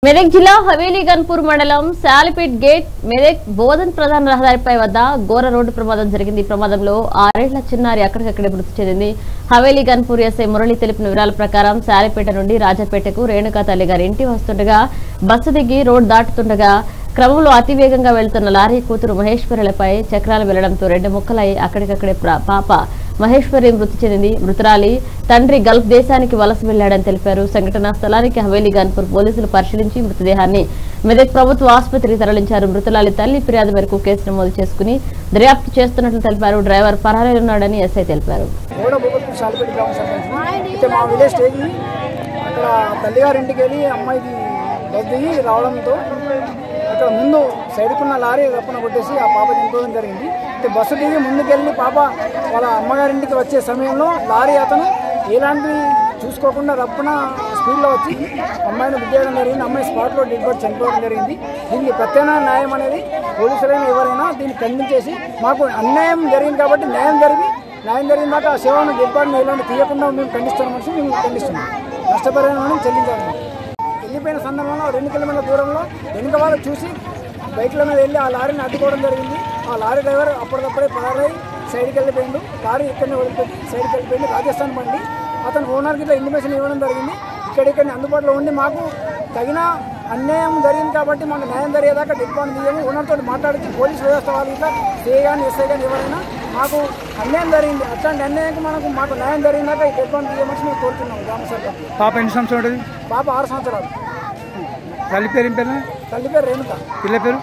మెదక్ జిల్లా హవేలీ గన్పూర్ మండలం శాలిపేట్ గేట్ మెదక్ బోధన్ ప్రధాన రహదారిపై వద్ద ఘోర రోడ్డు ప్రమాదం జరిగింది ఈ ప్రమాదంలో ఆరేళ్ల చిన్నారి అక్కడికక్కడే మృతి చెందింది హవేలీ గన్పూర్ ఎస్ఐ మురళి తెలిపిన వివరాల ప్రకారం శాలిపేట నుండి రాజపేటకు రేణుకా తల్లి గారి ఇంటి వస్తుండగా బస్సు దిగి రోడ్ దాటుతుండగా క్రమంలో అతివేగంగా వెళ్తున్న లారీ కూతురు మహేశ్వరులపై చక్రాలు వెళ్లడంతో రెండు ముక్కలై అక్కడికక్కడే ప్ర- పాప మహేశ్వరి మృతి చెందింది మృతురాలి తండ్రి గల్ఫ్ దేశానికి వలస వెళ్లాడని తెలిపారు సంఘటనా స్థలానికి హవేలీ గన్పూర్ పోలీసులు పరిశీలించి మృతదేహాన్ని మెదక్ ప్రభుత్వ ఆసుపత్రికి తరలించారు మృతురాలి తల్లి ఫిర్యాదు మేరకు కేసు నమోదు చేసుకుని దర్యాప్తు చేస్తున్నట్లు తెలిపారు డ్రైవర్ పరారీలున్నాడని ఎస్ఐ తెలిపారు గోడ బొబ్బట్టు శాలిపేట గ్రామ సర్పంచ్ అయితే మా విలేజ్ స్టేజ్ అక్కడ తల్లిగారి ఇంటికి వెళ్ళి అమ్మాయికి బస్ దిగి రావడంతో అక్కడ ముందు సైడ్కున్న లారీ రప్పన కొట్టేసి ఆ పాప చనిపోవడం జరిగింది అయితే బస్సు దిగి ముందుకెళ్ళి పాప వాళ్ళ అమ్మగారింటికి వచ్చే సమయంలో లారీ అతను ఎలాంటి చూసుకోకుండా రప్పున స్పీడ్లో వచ్చి అమ్మాయిని గుద్దేయడం జరిగింది అమ్మాయి స్పాట్లో డెడ్ బాడీ చనిపోవడం జరిగింది దీనికి ప్రత్యామ్నాయ న్యాయం అనేది పోలీసులైనా ఎవరైనా దీన్ని ఖండించేసి మాకు అన్యాయం జరిగింది కాబట్టి న్యాయం జరిగి న్యాయం జరిగిన దాకా ఆ సేవను డిపార్ట్మెంట్ ఎలాంటి తీయకుండా మేము ఖండిస్తున్న మనిషి మేము ఖండిస్తున్నాం నష్టపరిహారం చెల్లించాలి వెళ్ళిపోయిన సందర్భంలో రెండు కిలోమీటర్ల దూరంలో వెనుక వాళ్ళు చూసి బైక్ల మీద వెళ్ళి ఆ లారీని అడ్డుకోవడం జరిగింది ఆ లారీ డ్రైవర్ అప్పటికప్పుడే పారై సైడ్కి వెళ్ళిపోయిండు లారీ ఇక్కడనే వదిలిపెట్టి సైడ్కి వెళ్ళిపోయింది రాజస్థాన్ బండి అతను ఓనర్కి ఇట్లా ఇంటిమేషన్ ఇవ్వడం జరిగింది ఇక్కడిక్కడ అందుబాటులో ఉండి మాకు తగిన అన్యాయం జరిగింది కాబట్టి మాకు న్యాయం జరిగేదాకా డిపార్ట్మెంట్ తీయము ఓనర్తో మాట్లాడించి పోలీస్ వ్యవస్థ వాళ్ళు ఇట్లా సిఐ కానీ ఎస్ఐ కానీ ఎవరైనా మాకు అన్యాయం జరిగింది అట్లాంటి అన్యాయానికి మనకు మాకు న్యాయం జరిగిందాక ఈ డిపార్ట్మెంట్ తీయమని మేము కోరుతున్నాం గ్రామ సర్పంచ్ పాప ఎన్ని సంవత్సరం ఉంటుంది పాప ఆరు సంవత్సరాలు తల్లి పేరు ఏం పేరు తల్లి పేరు రేణుక పిల్ల పేరు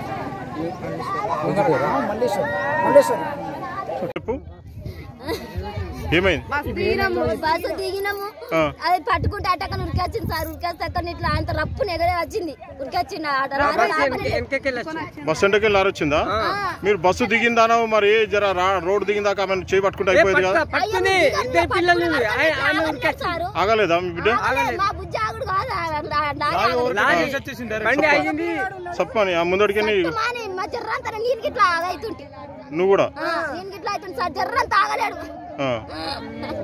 ఆ, మల్లేశ్వరి మల్లేశ్వరి చెప్పు ఏమైంది దిగినాము బస్సు దిగినాము ఆ. అది పట్టుకుంటే అట్టక ఉరికొచ్చింది సార్ ఉరికేస్తే అక్కడ ఇట్లా అంత రప్పు నెగడే వచ్చింది ఉరికొచ్చింది ఆట రాత్రి ఆపలేదు. బస్ స్టాండ్కి లారీ వచ్చిందా మీరు బస్సు దిగిందానో మరి జర రా- రోడ్డు దిగిందాక ఆమెను చేయి పట్టుకుంటే అయిపోయేది కదా అయ్యో, దిగండి, పట్టుకున్నాక ఆగలేదు సారు. ఆగలేదా మీ బిడ్డ ఆగలే, మా బుజ్జి ఆగుడు కాదు ఆ లా- లారీ ఆగదు. చెప్పని ఆ ముందడికి మాని, మా జర్రంతా నీళ్ళు గిట్లా ఆగైతుంటే నువ్వు కూడా నేను గిట్లా అవుతుంది సార్ జర్రంతా ఆగలేడు ఆ.